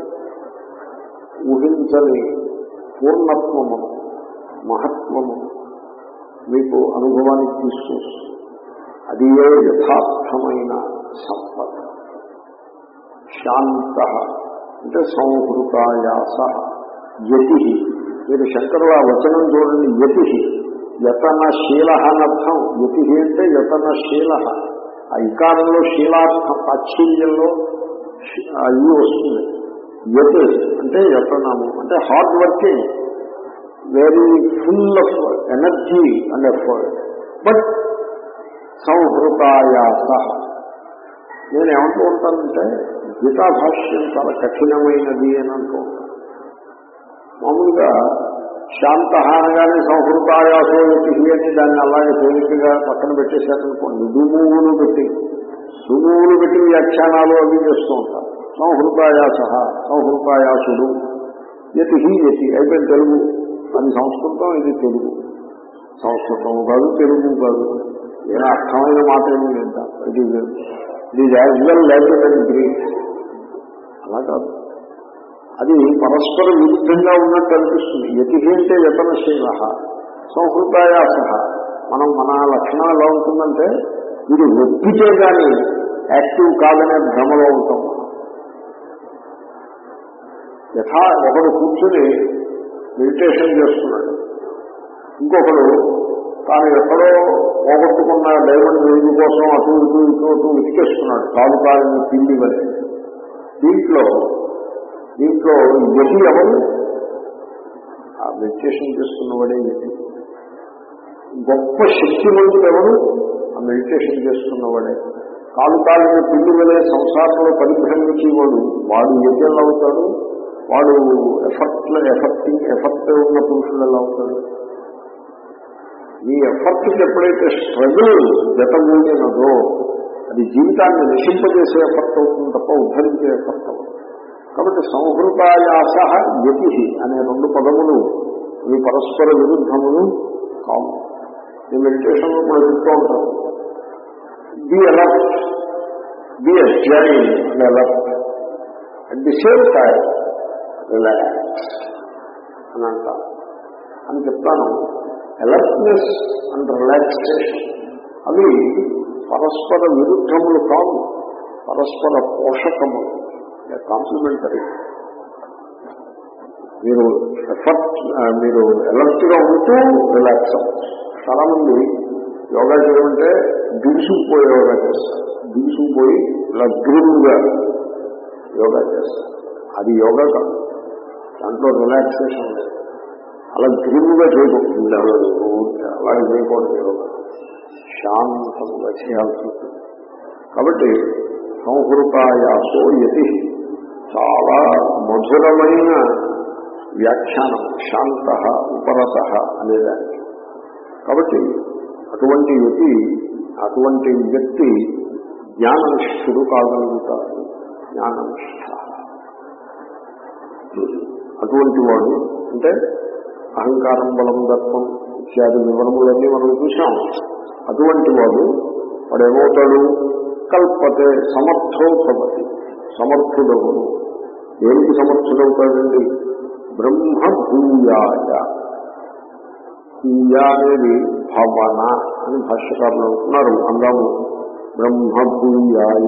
ఊహించని పూర్ణత్వము మహత్వము మీకు అనుభవానికి తీసుకొస్తుంది అది ఏ యథార్థమైన సంపద శాంత అంటే సంహృతాయాస యతి మీరు శంకరుల వచనం చూడండి యతి యతనశీల అనర్థం యతి అంటే యతనశీల ఆ ఇకారంలో శీలార్థం ప్రాచుర్యంలో ఇది వస్తుంది యత్ అంటే యతనము అంటే hard working very full of energy and effort but సంహృతాయాస నేను ఏమంటూ ఉంటానంటే గీతా భాష్యం చాలా కఠినమైనది అని అంటూ ఉంటాను మామూలుగా శాంత అనగానే సంహృతాయాసో యతి అని దాన్ని అలాగే తేలికగా పక్కన పెట్టేశారనుకోండి దుమూవులు పెట్టి దుమూవులు పెట్టి వ్యాఖ్యానాలు అవి చేస్తూ ఉంటారు సంహృతాయాస సంహృతాయాసుడు యతి యతి అయిపోయింది తెలుగు అది సంస్కృతం ఇది తెలుగు సంస్కృతం కాదు తెలుగు కాదు ఏ అర్థమైన మాట ఏమీ లేదు it is it is as well like and Greek అలా కాదు అది పరస్పర విరుద్ధంగా ఉన్నట్టు అనిపిస్తుంది యతి అంటే యతనశీల సంహృతాయాస మనం మన లక్షణం ఎలా ఉంటుందంటే ఇది ఒప్పితే కానీ యాక్టివ్ కాదనే భ్రమలో ఉంటాం యథా ఒకడు కూర్చుని మెడిటేషన్ చేస్తున్నాడు ఇంకొకడు తాను ఎక్కడో పోగొట్టుకున్న డైమండ్ వెలుగు కోసం అటు ఇటు ఇటు అటు వెతికేస్తున్నాడు తాను తాను పిల్లి వలె దీంట్లో దీంట్లో యతి ఎవరు ఆ మెడిటేషన్ చేస్తున్నవాడే యతి గొప్ప శక్తివంతుడు ఎవరు ఆ మెడిటేషన్ చేస్తున్నవాడే కాలు కాలిన పిల్లి వలె సంసారంలో పరిభ్రమించేవాడు వాడు యతి ఎలా అవుతాడు వాడు ఎఫర్ట్ ఎఫర్టింగ్ ఎఫర్ట్ ఉన్న పురుషులు ఎలా అవుతాడు ఈ ఎఫర్ట్కి ఎప్పుడైతే స్ట్రగుల్ జతగూడినదో అది జీవితాన్ని నశింపజేసే ఎఫర్ట్ అవుతుంది తప్ప ఉద్ధరించే ఎఫర్ట్ అవుతుంది కాబట్టి సంహృతాయాస యతి అనే రెండు పదములు ఇవి పరస్పర విరుద్ధములు కావు ఈ మెడిటేషన్ కూడా చెప్తూ ఉంటారు be alert be again and alert at the same time relax అని అంటారు అని చెప్తాను అలర్ట్నెస్ అండ్ రిలాక్సేషన్ అవి పరస్పర విరుద్ధములు కావు పరస్పర పోషకములు కాంప్లిమెంటరీ మీరు ఎఫర్ట్ మీరు అలర్ట్గా ఉంటూ రిలాక్స్ అవ్వచ్చు చాలా మంది యోగా చేయమంటే దిగుసుకుపోయి యోగా చేస్తారు దిగుసుకుపోయి ఇలా గ్రీన్గా యోగా చేస్తారు అది యోగా కాదు దాంట్లో రిలాక్సేషన్ లేదు అలా గ్రీన్గా చేయకూడదు అలాగే చేయకూడదు యోగా శాంతంగా చేయాల్సి ఉంటుంది కాబట్టి సంహృతాయాసో యతి చాలా మధురమైన వ్యాఖ్యానం శాంత ఉపరత అనేదానికి కాబట్టి అటువంటి యతి అటువంటి వ్యక్తి జ్ఞాననిష్ఠుడు కాగలుగుతాడు జ్ఞాననిష్ట అటువంటి వాడు అంటే అహంకారం బలం దర్పం ఇత్యాది వివరములన్నీ మనం చూసాం అటువంటి వాడు వాడు ఏమవుతాడు కల్పతే సమర్థోపతి సమర్థుడవును దేనికి సమర్థుడవుతాడండి బ్రహ్మ భూయాయ భూయ అనేది భవన అని భాష్యకారులు అంటున్నారు అందాము బ్రహ్మ భూయాయ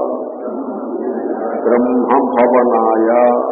బ్రహ్మ భవనాయ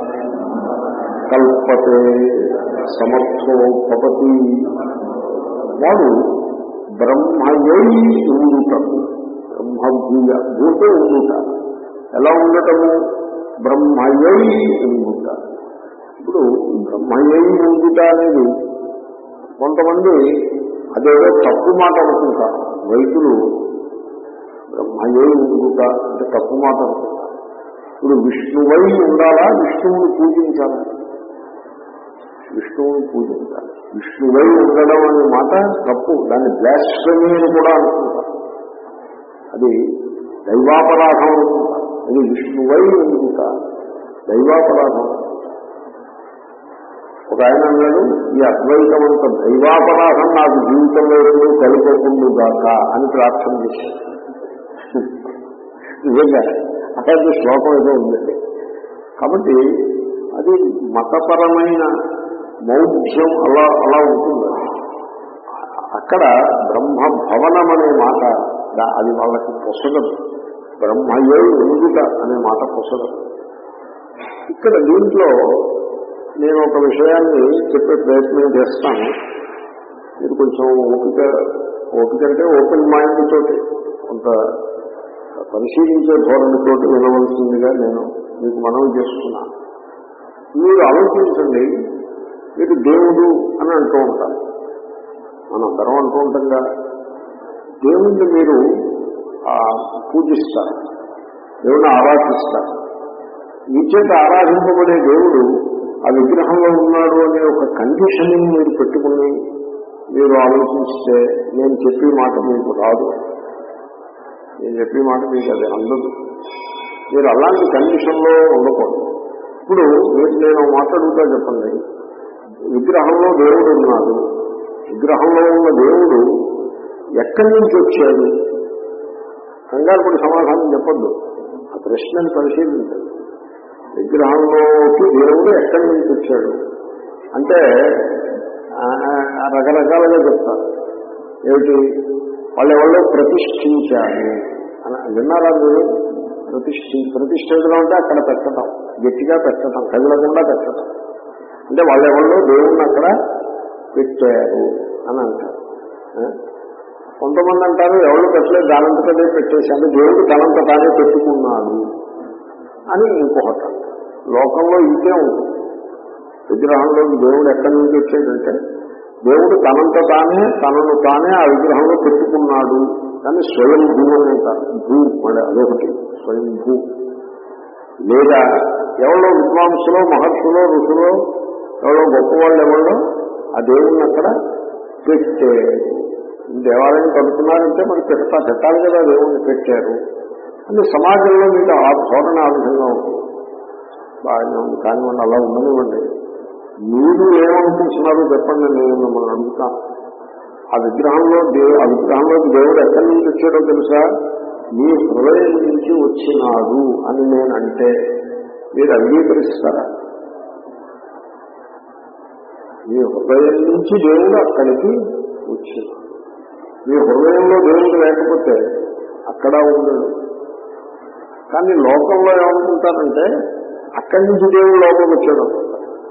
కల్పతే సమర్థో భవతి వాడు బ్రహ్మయై ఉండుటకు బ్రహ్మభూయ భూతే ఉండుట ఎలా ఉండటము బ్రహ్మయై ఉండుట ఇప్పుడు బ్రహ్మయై ఉండుట అనేది కొంతమంది అదేదో తప్పు మాట అనుకుంటారు వైద్యులు బ్రహ్మయై ఉండుట అంటే తప్పు మాట అనుకుంటారు ఇప్పుడు విష్ణువై ఉండాలా విష్ణువుని పూజించాలా విష్ణువుని పూజించాలి విష్ణువై ఉండడం అనే మాట తప్పు దాన్ని బ్లాస్ఫమీ అని కూడా అనుకుంటారు అది దైవాపరాధం అనుకుంటారు అది విష్ణువై ఉండుట దైవాపరాధం ఒక ఆయన అన్నాడు ఈ అద్వైతం అంత దైవాపరాధం నాకు జీవితంలో ఎప్పుడూ కలిపోకుండా దాక అని ప్రార్థన చేశాడు నిజంగా అట్లాంటి శ్లోకం ఏదో ఉందండి కాబట్టి అది మతపరమైన మౌఢ్యం అలా అలా ఉంటుంది అక్కడ బ్రహ్మ భవనం అనే మాట దా- అది వాళ్ళకి పొసగదు బ్రహ్మయే ఉండుట అనే మాట పొసగదు ఇక్కడ దీంట్లో నేను ఒక విషయాన్ని చెప్పే ప్రయత్నం చేస్తాను మీరు కొంచెం ఓపిక ఓపిక అంటే ఓపెన్ మైండ్ తోటి కొంత పరిశీలించే ధోరణితోటి వినవలసిందిగా నేను మీకు మనవి చేస్తున్నాను మీరు ఆలోచించండి మీరు దేవుడు అని అంటూ ఉంటారు మనం అందరం అంటూ ఉంటాంగా దేవుణ్ణి మీరు ఆ, పూజిస్తారు దేవుణ్ణి ఆరాధిస్తారు మీ చేత ఆరాధింపబడే దేవుడు ఆ విగ్రహంలో ఉన్నాడు అనే ఒక కండిషనింగ్ మీరు పెట్టుకుని మీరు ఆలోచిస్తే నేను చెప్పే మాట మీకు రాదు నేను చెప్పే మాట మీకు అది అందదు మీరు అలాంటి కండిషన్లో ఉండకూడదు ఇప్పుడు మీరు నేను మాట్లాడుతా చెప్పండి విగ్రహంలో దేవుడు ఉన్నాడు విగ్రహంలో ఉన్న దేవుడు ఎక్కడి నుంచి వచ్చాడు కంగారు పడి సమాధానం చెప్పొద్దు ఆ ప్రశ్నను పరిశీలించండి విగ్రహంలోకి దేవుడు ఎక్కడి నుంచి వచ్చాడు అంటే ఆ, ఆ, రకరకాలుగా చెప్తారు ఏమిటి వాళ్ళు ఎవరో ప్రతిష్ఠించారు అని విన్నారా మీరు ప్రతిష్ఠి ప్రతిష్ఠించడం అంటే అక్కడ పెట్టడం గట్టిగా పెట్టడం కదలకుండా పెట్టడం అంటే వాళ్ళు ఎవరో దేవుణ్ణి అక్కడ పెట్టారు అని అంటారు ఆ? కొంతమంది అంటారు ఎవరు పెట్టలేదు దానంతటదే పెట్టేశాను దేవుడు తనంత తానే పెట్టుకున్నాడు అని ఇంకొకట లోకంలో ఇంకే ఉంటుంది విగ్రహంలో దేవుడు ఎక్కడి నుంచి వచ్చాడంటే దేవుడు తనంత తానే తనను తానే ఆ విగ్రహంలో పెట్టుకున్నాడు కానీ స్వయం భూ అని అంటారు భూ మళ్ళీ అదొకటి స్వయం భూ లేదా ఎవరో విద్వాంసులో మహర్షులో ఋషులో ఎవరో గొప్పవాళ్ళు ఎవరో ఆ దేవుణ్ణి అక్కడ పెట్టే దేవాలయం కడుతున్నారంటే మరి పెట్టా పెట్టాలి కదా దేవుణ్ణి పెట్టారు అంటే సమాజంలో మీకు ఆ ధోరణ ఆ విధంగా ఉంటుంది బాగానే ఉంది కానివ్వండి అలా ఉండనివ్వండి మీరు ఏమనుకుంటున్నారో చెప్పండి నేను మిమ్మల్ని అడుగుతాను ఆ విగ్రహంలో దేవు ఆ విగ్రహంలోకి దేవుడు ఎక్కడి నుంచి వచ్చాడో తెలుసా మీ హృదయం నుంచి వచ్చినాడు అని నేను అంటే మీరు అంగీకరిస్తారా మీ హృదయం నుంచి దేవుడు అక్కడికి వచ్చినాడు మీ హృదయంలో దేవుడు లేకపోతే అక్కడ ఉండడు కానీ లోకంలో ఏమనుకుంటారంటే అక్కడి నుంచి దేవుడు లోపలికి వచ్చాడు అనుకుంటారు.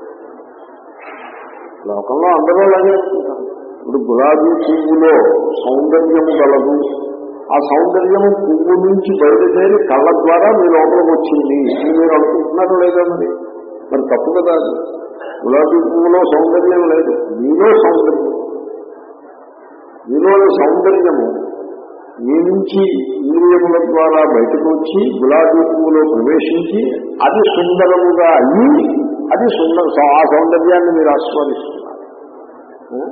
లోకంలో అందరూ అలాగే అనుకుంటారు ఇప్పుడు గులాబీ పువ్వులో సౌందర్యము గలదు ఆ సౌందర్యము పువ్వు నుంచి బయలుదేరి కళ్ళ ద్వారా మీ లోపలికి వచ్చింది అని మీరు అనుకుంటున్నారో లేదా మరి మరి తప్పు కదా అది గులాబీ పువ్వులో సౌందర్యం లేదు మీలో సౌందర్యం మీలోని సౌందర్యము మీ నుంచి ఇంద్రియముల ద్వారా బయటకు వచ్చి గులాబీ పువ్వులో ప్రవేశించి అది సుందరముగా అయ్యి అది సుందర ఆ సౌందర్యాన్ని మీరు ఆస్వాదిస్తున్నారు ఆ?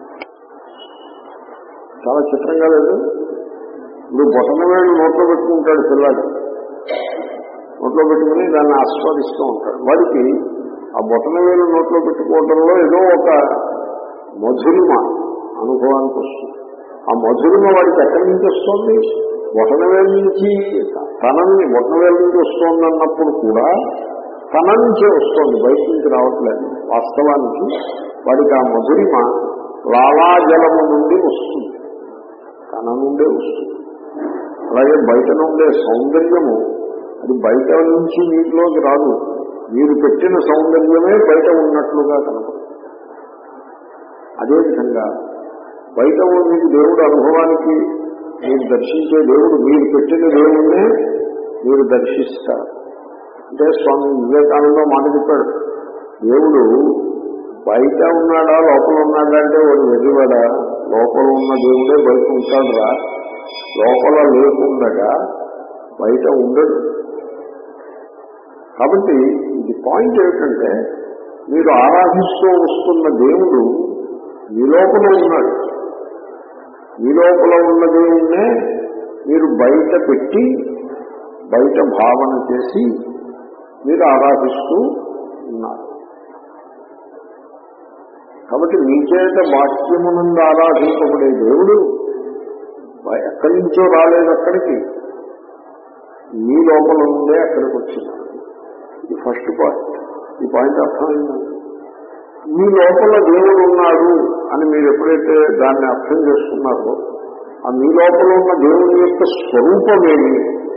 చాలా చిత్రంగా లేదు ఇప్పుడు బొటన వేలు నోట్లో పెట్టుకుంటాడు పిల్లాడు నోట్లో పెట్టుకుని దాన్ని ఆస్వాదిస్తూ ఉంటాడు వాడికి ఆ బొటన వేలు నోట్లో పెట్టుకోవడంలో ఏదో ఒక మధురిమ అనుభవానికి వస్తుంది ఆ మధురిమ వాడికి ఎక్కడి నుంచి వస్తుంది బొటనవేలు నుంచి తనని బొటనవేలు నుంచి వస్తుంది అన్నప్పుడు కూడా తన నుంచే వస్తుంది బయట నుంచి రావట్లేదు వాస్తవానికి వాడికి ఆ మధురిమ లాలాజలము నుండి వస్తుంది తన నుండే వస్తుంది అలాగే బయట నుండే సౌందర్యము అది బయట నుంచి నీటిలోకి రాదు మీరు పెట్టిన సౌందర్యమే బయట ఉన్నట్లుగా కనపడుతుంది అదేవిధంగా బయట మీకు దేవుడు అనుభవానికి మీరు దర్శించే దేవుడు మీరు పెట్టిన దేవుణ్ణే మీరు దర్శిస్తారు అంటే స్వామి వివేకానంద మాట చెప్పాడు దేవుడు బయట ఉన్నాడా లోపల ఉన్నాడా అంటే వాడు వెర్రివాడా లోపల ఉన్న దేవుడే బయట ఉంటాడురా లోపల లేకుండగా బయట ఉండడు కాబట్టి ఇది పాయింట్ ఏమిటంటే మీరు ఆరాధిస్తూ వస్తున్న దేవుడు మీ లోపల ఉన్నాడు మీ లోపల ఉన్న దేవుణ్ణే మీరు బయట పెట్టి బయట భావన చేసి మీరు ఆరాధిస్తూ ఉన్నారు కాబట్టి మీ చేత వాక్యమునందు ఆరాధింపబడే దేవుడు ఎక్కడి నుంచో రాలేదు అక్కడికి మీ లోపల ఉండే అక్కడికి వచ్చినాడు ఇది ఫస్ట్ పాయింట్ ఈ పాయింట్ అర్థమైంది మీ లోపల దేవుడు ఉన్నాడు అని మీరు ఎప్పుడైతే దాన్ని అర్థం చేసుకున్నారో ఆ మీ లోపల ఉన్న దేవుని యొక్క స్వరూపమేమి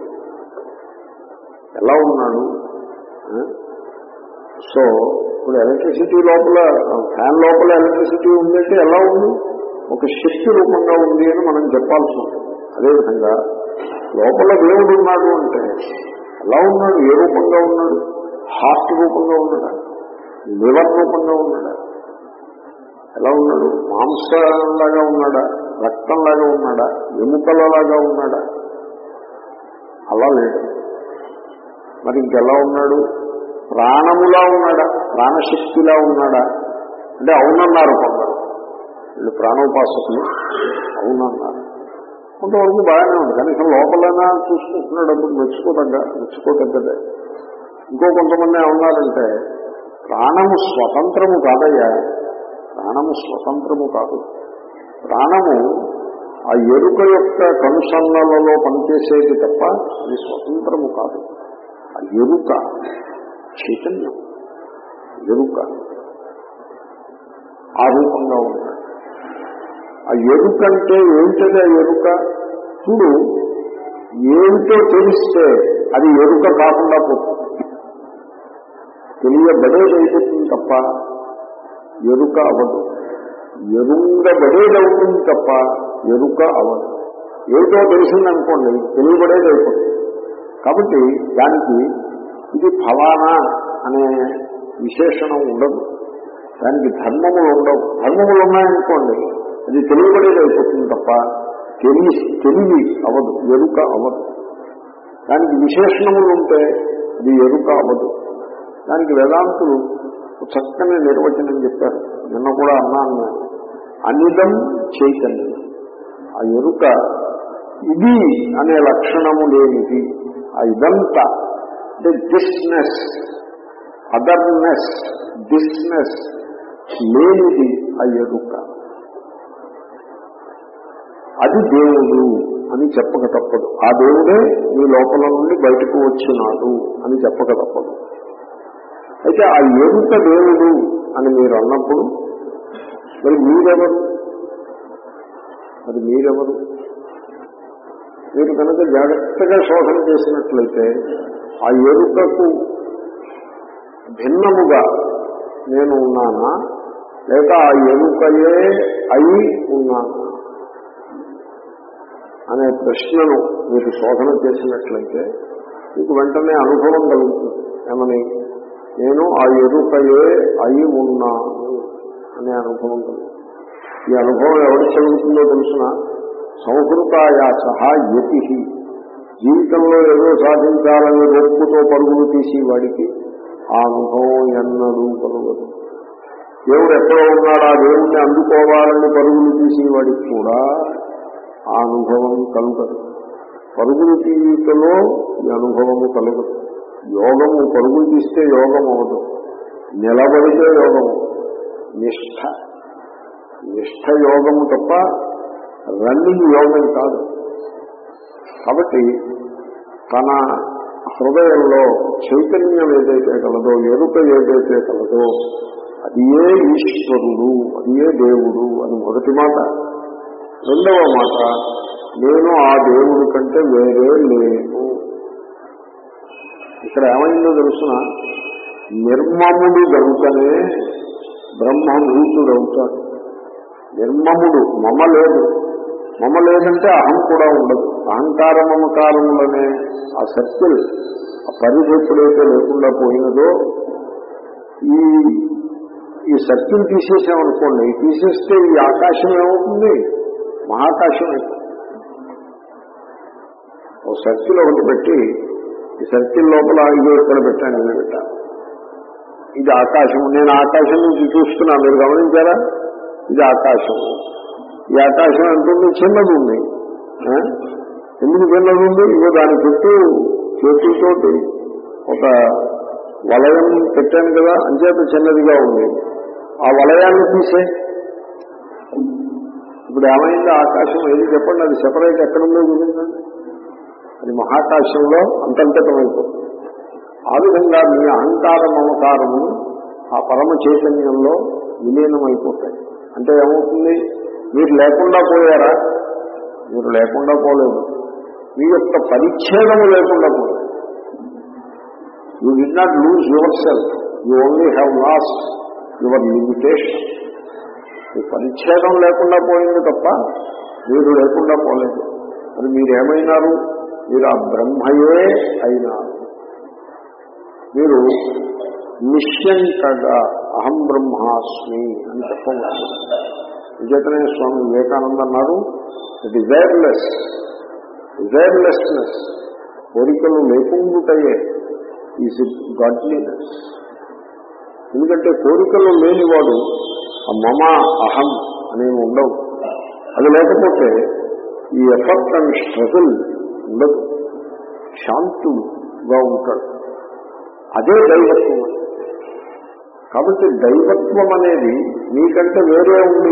ఎలా ఉన్నాడు ఆ? సో ఇప్పుడు ఎలక్ట్రిసిటీ లోపల ఫ్యాన్ లోపల ఎలక్ట్రిసిటీ ఉందంటే ఎలా ఉంది ఒక శక్తి రూపంగా ఉంది అని మనం చెప్పాల్సి ఉంటుంది అదేవిధంగా లోపల దేవుడు ఉన్నాడు అంటే ఎలా ఉన్నాడు ఏ రూపంగా ఉన్నాడు హార్ట్ రూపంగా ఉన్నాడా లివర్ రూపంగా ఉన్నాడా ఎలా ఉన్నాడు మాంసంలాగా ఉన్నాడా రక్తంలాగా ఉన్నాడా ఎముకలలాగా ఉన్నాడా అలా లేదు మరి ఇంకెలా ఉన్నాడు ప్రాణములా ఉన్నాడా ప్రాణశక్తిలా ఉన్నాడా అంటే అవునన్నారు కొందరు వీళ్ళు ప్రాణోపాసకులు అవునన్నారు కొంతవరకు బాగానే ఉంది కనీసం లోపలైనా చూసుకుంటున్నాడు అప్పుడు మెచ్చుకోదగ్గ మెచ్చుకోదగ్గదే ఇంకో కొంతమంది ఏమన్నారంటే ప్రాణము స్వతంత్రము కాదయ్యా ప్రాణము స్వతంత్రము కాదు ప్రాణము ఆ ఎరుక యొక్క కనుసన్నలలో పనిచేసేది తప్ప అది స్వతంత్రము కాదు ఆ ఎరుక చైతన్యం ఎరుక ఆ రూపంగా ఉంటాడు ఆ ఎరుక అంటే ఏమిటది ఆ ఎరుక చూడు ఏమిటో తెలిస్తే అది ఎరుక కాకుండా పోతుంది తెలియబడేది అయిపోతుంది తప్ప ఎరుక అవ్వదు ఎరుంగబడేది అవుతుంది తప్ప ఎరుక అవ్వదు ఏమిటో తెలిసిందనుకోండి తెలియబడేది అయిపోతుంది కాబట్టి దానికి ఇది ఫలానా అనే విశేషణం ఉండదు దానికి ధర్మములు ఉండవు ధర్మములు ఉన్నాయనుకోండి అది తెలియబడేది అయిపోతుంది తప్ప తెలివి తెలివి అవ్వదు ఎరుక అవ్వదు దానికి విశేషణములు ఉంటే అది ఎరుక అవ్వదు దానికి వేదాంతులు ఒక చక్కని నిర్వచనం చెప్పారు నిన్న కూడా అన్నాను నేను అనిదం చైతన్యం ఆ ఎరుక ఇది అనే లక్షణము లేనిది ఆ ఇదంతా అంటే దిస్నెస్ అదర్నెస్ దిస్నెస్ లేనిది ఆ ఎరుక అది దేవుడు అని చెప్పక తప్పదు ఆ దేవుడే మీ లోపల నుండి బయటకు వచ్చినాడు అని చెప్పక తప్పదు అయితే ఆ ఎరుక దేవుడు అని మీరు అన్నప్పుడు మరి మీరెవరు మరి మీరెవరు మీరు కనుక జాగ్రత్తగా శోధన చేసినట్లయితే ఆ ఎరుకకు భిన్నముగా నేను ఉన్నానా లేక ఆ ఎరుకయే అయి ఉన్నానా అనే ప్రశ్నను మీరు శోధన చేసినట్లయితే మీకు వెంటనే అనుభవం కలుగుతుంది ఏమని నేను ఆ ఎరుకయే అయి ఉన్నాను అనే అనుభవం కలుగుతుంది ఈ అనుభవం ఎవరికి కలుగుతుందో తెలుసిన సంహృతాయాస యతి జీవితంలో ఏదో సాధించాలని రొప్పుతో పరుగులు తీసి వాడికి ఆ అనుభవం ఎన్నడూ కలగదు దేవుడు ఎక్కడో ఉన్నాడు ఆ దేవుణ్ణి అందుకోవాలని పరుగులు తీసి వాడికి కూడా ఆ అనుభవం కలుగదు పరుగులు తీయటలో ఈ అనుభవము కలుగదు యోగము పరుగులు తీస్తే యోగం అవదు నిలబడితే యోగము నిష్ఠ నిష్ఠ యోగము తప్ప రన్నింగ్ యోగం కాదు కాబట్టి తన హృదయంలో చైతన్యం ఏదైతే కలదో ఎరుక ఏదైతే కలదో అది ఏ ఈశ్వరుడు అది ఏ దేవుడు అని మొదటి మాట రెండవ మాట నేను ఆ దేవుడి కంటే వేరే లేను ఇక్కడ ఏమైందో తెలుసిన నిర్మముడు గనుకనే బ్రహ్మభూతుడవుతాడు నిర్మముడు మమ లేదు మమ లేదంటే అహం కూడా ఉండదు అహంకార మమకారములనే ఆ సర్కిల్ ఆ పరిధి ఎప్పుడైతే లేకుండా పోయినదో ఈ ఈ సర్కిల్ తీసేసామనుకోండి తీసేస్తే ఈ ఆకాశం ఏమవుతుంది మహాకాశం అయిపోతుంది ఓ సర్కిల్ ఒకటి పెట్టి ఈ సర్కిల్ లోపల ఇదో ఇక్కడ పెట్టాను ఇలా పెట్టాను ఇది ఆకాశం నేను ఆకాశం నుంచి చూస్తున్నా మీరు గమనించారా ఇది ఆకాశం ఈ ఆకాశం ఎంత ఉంది చిన్నది ఉంది ఆ? ఎందుకు చిన్నది ఉంది ఇగో దాని చుట్టూ చేతులతోటి ఒక వలయం పెట్టాను కదా అంచేత చిన్నదిగా ఉంది ఆ వలయాన్ని తీసే ఇప్పుడు ఏమైంది ఆకాశం ఏది చెప్పండి అది సెపరేట్ ఎక్కడుందో చూపించండి అది మహాకాశంలో అంతర్గతమైపోతుంది ఆ విధంగా మీ అహంకార మమకారము ఆ పరమ చైతన్యంలో విలీనమైపోతాయి అంటే ఏమవుతుంది మీరు లేకుండా పోయారా మీరు లేకుండా పోలేదు మీ యొక్క పరిచ్ఛేదము లేకుండా పోలేదు you do not lose yourself you only have lost your limitation మీ పరిచ్ఛేదం లేకుండా పోయింది తప్ప మీరు లేకుండా పోలేదు మరి మీరేమైనారు మీరు ఆ బ్రహ్మయే అయినారు మీరు నిశ్శంకగా అహం బ్రహ్మాస్మి అని చెప్పవచ్చు విజేతనే స్వామి వివేకానంద అన్నారు డిజైర్లెస్ డిజైర్లెస్నెస్ కోరికలు లేకుండాయే ఈజ్ గాడ్లీనెస్ ఎందుకంటే కోరికలు లేనివాడు ఆ మమ అహం అనేవి ఉండవు అది లేకపోతే ఈ ఎఫర్ట్ అండ్ స్ట్రగుల్ ఉండదు శాంతుగా ఉంటాడు అదే దైవత్వం కాబట్టి దైవత్వం అనేది మీకంటే వేరే ఉండి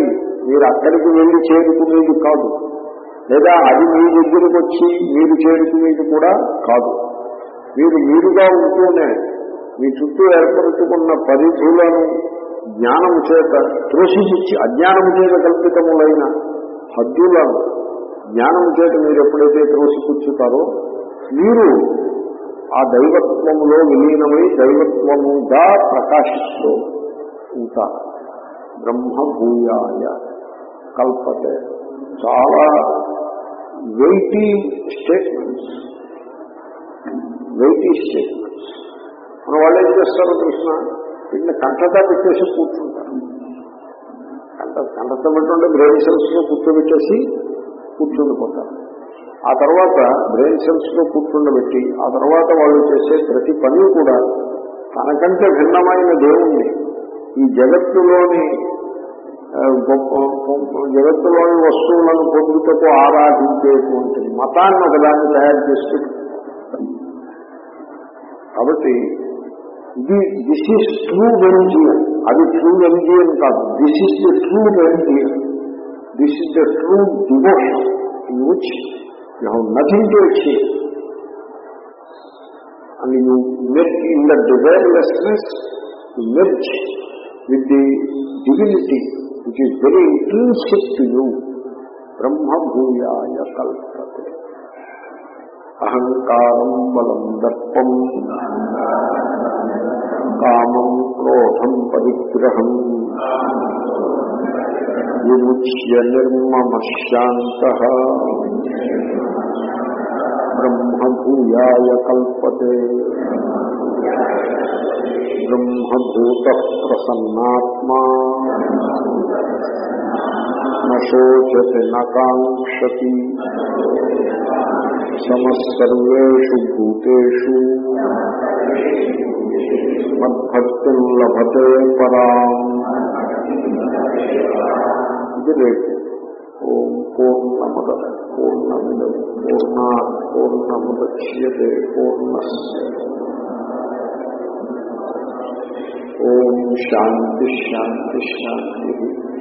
మీరు అక్కడికి వెళ్ళి చేరుకునేది కాదు లేదా అది మీ దగ్గరికి వచ్చి మీరు చేరుకునేది కూడా కాదు మీరు మీరుగా ఉంటూనే మీ చుట్టూ ఏర్పరచుకున్న పరిధులను జ్ఞానము చేత త్రోసిపుచ్చి అజ్ఞానము చేత కల్పితములైన హద్దులను జ్ఞానము చేత మీరు ఎప్పుడైతే త్రోసిపుచ్చుతారో మీరు ఆ దైవత్వములో విలీనమై దైవత్వముగా ప్రకాశిస్తూ ఉంటారు బ్రహ్మ భూయాయ కల్పతే చాలా వెయిటీ స్టేట్మెంట్స్ వెయిటీ స్టేట్మెంట్స్ మన వాళ్ళు ఏం చేస్తారో కృష్ణ వీటిని కంటతా పెట్టేసి కూర్చుంటారు కంట కంటత పెట్టుంటే బ్రెయిన్ సెల్స్ లో కూర్చోబెట్టేసి కూర్చుండిపోతారు ఆ తర్వాత బ్రెయిన్ సెల్స్ లో కూర్చుండబెట్టి ఆ తర్వాత వాళ్ళు చేసే ప్రతి పని కూడా తనకంటే భిన్నమైన దేవుణ్ణి ఈ జగత్తులోని ఆ, గొప్ప గొప్ప- జగత్తులోని వస్తువులను పొందుటకు ఆరాధించేటువంటి మతాన్ని ఒకదాన్ని తయారు చేసి పెట్టుకుంటారు. కాబట్టి ఇది దిస్ ఈజ్ ట్రూ రెలిజియన్ అది ట్రూ రెలిజియన్ కాదు this is the true religion this is the true devotion in which you have nothing to achieve and you merge in the desirelessness, you merge with the divinity which is very intrinsic to you. Brahma Bhuyaya Kalpate. అహంకారం బలం దర్పం కామం క్రోధం పరిగ్రహం విముచ్య నిర్మమ శాంత బ్రహ్మభూయాయ కల్పతే బ్రహ్మభూత ప్రసన్నాత్మా నోచతి నాకాంక్షతి సమసర్వేషు భూతేషు మద్భక్తి లభతే పరాం ఇది రేపు ఓం పూర్ణమద పూర్ణమిదం పూర్ణా పూర్ణముద్యతే పూర్ణస్ ఓం శాంతి శాంతి శాంతి